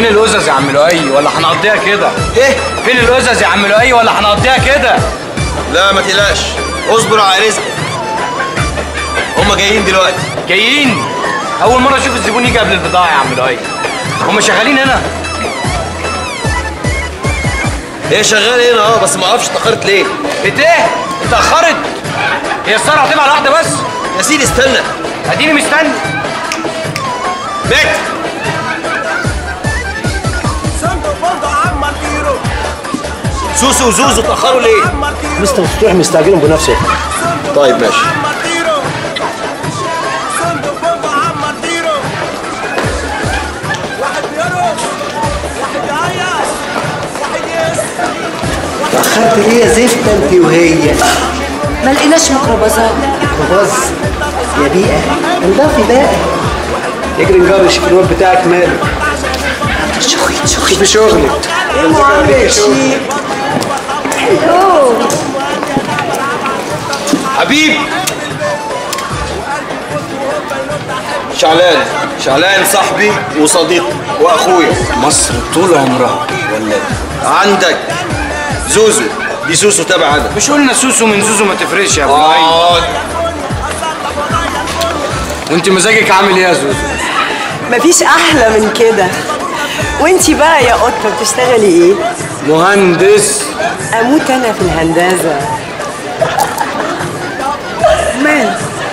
الازز يا عم لؤي ولا هنقضيها كده ايه فين الازز يا عم لؤي ولا هنقضيها كده لا ما تقلقش اصبر على رزقك هما جايين دلوقتي جايين اول مره اشوف الزبون يجي قبل البضاعه يا عم لؤي هم شغالين هنا هي شغاله هنا اه بس ما اعرفش اتاخرت ليه بت ايه اتاخرت هي السهره هتبقى على واحده بس يا سيدي استنى اديني مستني بيت سوسو وزوزو اتاخروا ليه مستر مفتوح مستعجلهم بنفسه طيب ماشي تأخرت ليه يا زفت انت وهي ما لقيناش ميكروباصات خلاص يا بيئة انضافي بقى اجري نجرش الواد بتاعك ماله شوفي شغلك معلش حبيب شعلان شعلان صاحبي وصديقي واخويا مصر طول عمرها ولا عندك زوزو دي سوسو تبع انا مش قلنا سوسو من زوزو ما تفرقش يا ابو لؤي اه وانت مزاجك عامل ايه يا زوزو مفيش احلى من كده وانتي بقى يا قطه بتشتغلي ايه مهندس اموت انا في الهندسه مال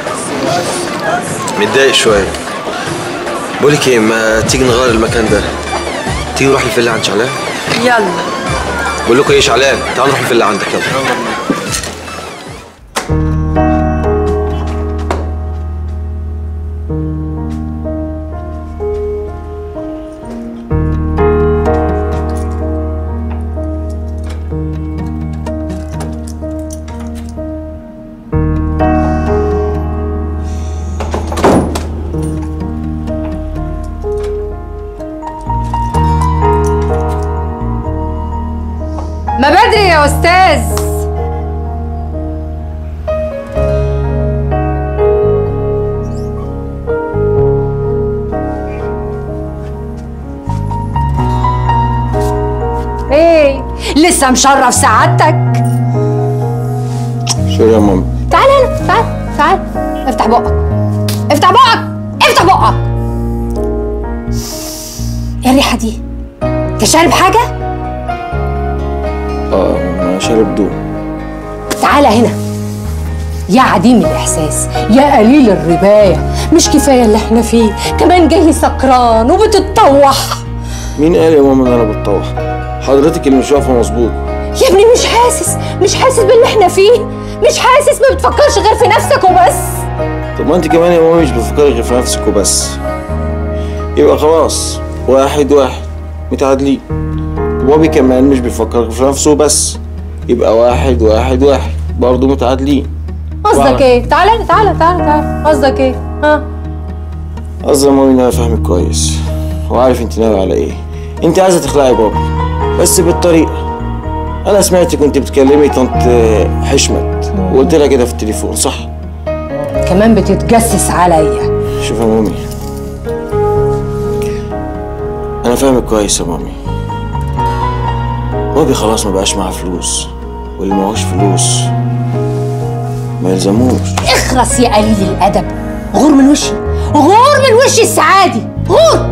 متضايق شويه بقولك ايه ما تيجي نغير المكان ده تيجي نروح الفيلا عند شعلان يلا بقول لكم ايه يا شعلان تعالوا نروح الفيلا عندك يلا ما بدري يا استاذ ايه لسه مشرف سعادتك شو يا ماما تعال هنا تعال تعال افتح بقك افتح بقك افتح بقك ايه الريحه دي انت شارب حاجه اه ما شارب دوب تعالى هنا يا عديم الإحساس يا قليل الرباية مش كفاية اللي احنا فيه كمان جاي سكران وبتتطوح مين قال يا ماما ان انا بتطوح حضرتك اللي مش واقفه مظبوط يا ابني مش حاسس مش حاسس باللي احنا فيه مش حاسس ما بتفكرش غير في نفسك وبس طب ما انت كمان يا ماما مش بتفكري غير في نفسك وبس يبقى خلاص واحد واحد متعادلين بابي كمان مش بيفكر غير في نفسه بس يبقى واحد واحد واحد برضه متعادلين قصدك ايه تعالى هنا، تعالى تعالى تعالى قصدك ايه ها قصدي يا مامي ان انا فاهمك كويس وعارف انت ناوي على ايه انت عايزه تخلعي بابي بس بالطريقه انا سمعتك كنت بتكلمي طنط حشمت وقلت لها كده في التليفون صح كمان بتتجسس عليا شوف يا مامي انا فاهمك كويس يا مامي بابي خلاص ما بقاش معاه فلوس واللي معهوش فلوس ما يلزموش اخرس يا قليل الادب غور من وشي غور من وشي السعادي غور